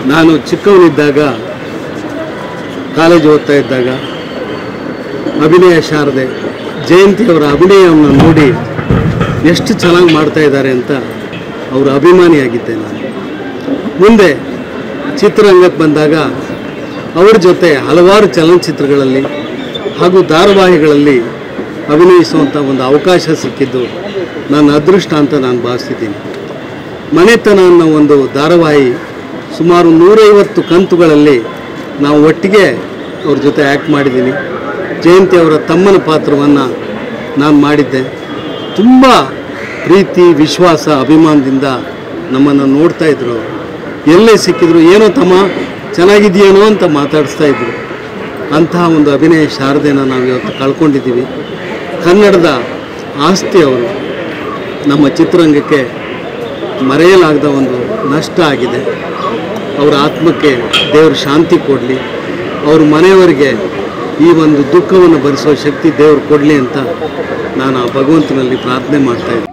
ನಾನು ಚಿಕ್ಕವನಿದ್ದಾಗ ಕಾಲೇಜ್ ಓದ್ತಾ ಇದ್ದಾಗ ಅಭಿನಯ ಶಾರದೆ ಜಯಂತಿಯವರ ಅಭಿನಯವನ್ನು ನೋಡಿ ಎಷ್ಟು ಚೆನ್ನಾಗಿ ಮಾಡ್ತಾ ಇದ್ದಾರೆ ಅಂತ ಅವರ ಅಭಿಮಾನಿಯಾಗಿದ್ದೆ ನಾನು ಮುಂದೆ ಚಿತ್ರರಂಗಕ್ಕೆ ಬಂದಾಗ ಅವ್ರ ಜೊತೆ ಹಲವಾರು ಚಲನಚಿತ್ರಗಳಲ್ಲಿ ಹಾಗೂ ಧಾರಾವಾಹಿಗಳಲ್ಲಿ ಅಭಿನಯಿಸುವಂಥ ಒಂದು ಅವಕಾಶ ಸಿಕ್ಕಿದ್ದು ನನ್ನ ಅದೃಷ್ಟ ಅಂತ ನಾನು ಭಾವಿಸಿದ್ದೀನಿ ಮನೆತನ ಅನ್ನೋ ಒಂದು ಧಾರಾವಾಹಿ ಸುಮಾರು ನೂರೈವತ್ತು ಕಂತುಗಳಲ್ಲಿ ನಾವು ಒಟ್ಟಿಗೆ ಅವ್ರ ಜೊತೆ ಆ್ಯಕ್ಟ್ ಮಾಡಿದ್ದೀನಿ ಜಯಂತಿ ಅವರ ತಮ್ಮನ ಪಾತ್ರವನ್ನು ನಾನು ಮಾಡಿದ್ದೆ ತುಂಬ ಪ್ರೀತಿ ವಿಶ್ವಾಸ ಅಭಿಮಾನದಿಂದ ನಮ್ಮನ್ನು ನೋಡ್ತಾ ಇದ್ರು ಅವರು ಎಲ್ಲೇ ಸಿಕ್ಕಿದ್ರು ಏನೋ ತಮ್ಮ ಚೆನ್ನಾಗಿದೆಯೇನೋ ಅಂತ ಮಾತಾಡಿಸ್ತಾ ಇದ್ರು ಅಂತಹ ಒಂದು ಅಭಿನಯ ಶಾರದೆನ ನಾವು ಇವತ್ತು ಕಳ್ಕೊಂಡಿದ್ದೀವಿ ಕನ್ನಡದ ಆಸ್ತಿ ಅವರು ನಮ್ಮ ಚಿತ್ರರಂಗಕ್ಕೆ ಮರೆಯಲಾಗದ ಒಂದು ನಷ್ಟ ಆಗಿದೆ ಅವರ ಆತ್ಮಕ್ಕೆ ದೇವರು ಶಾಂತಿ ಕೊಡಲಿ ಅವ್ರ ಮನೆಯವರಿಗೆ ಈ ಒಂದು ದುಃಖವನ್ನು ಭರಿಸುವ ಶಕ್ತಿ ದೇವರು ಕೊಡಲಿ ಅಂತ ನಾನು ಆ ಭಗವಂತನಲ್ಲಿ ಪ್ರಾರ್ಥನೆ ಮಾಡ್ತಾ ಇದ್ದೀನಿ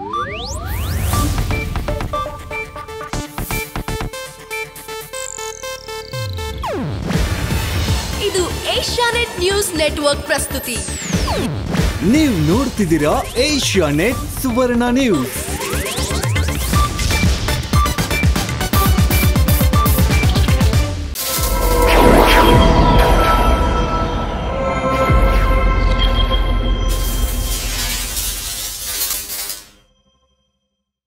ಇದು ಏಷ್ಯಾನೆಟ್ ನ್ಯೂಸ್ ನೆಟ್ವರ್ಕ್ ಪ್ರಸ್ತುತಿ ನೀವು ನೋಡ್ತಿದ್ದೀರಾ ಏಷ್ಯಾ ನೆಟ್ ಸುವರ್ಣ ನ್ಯೂಸ್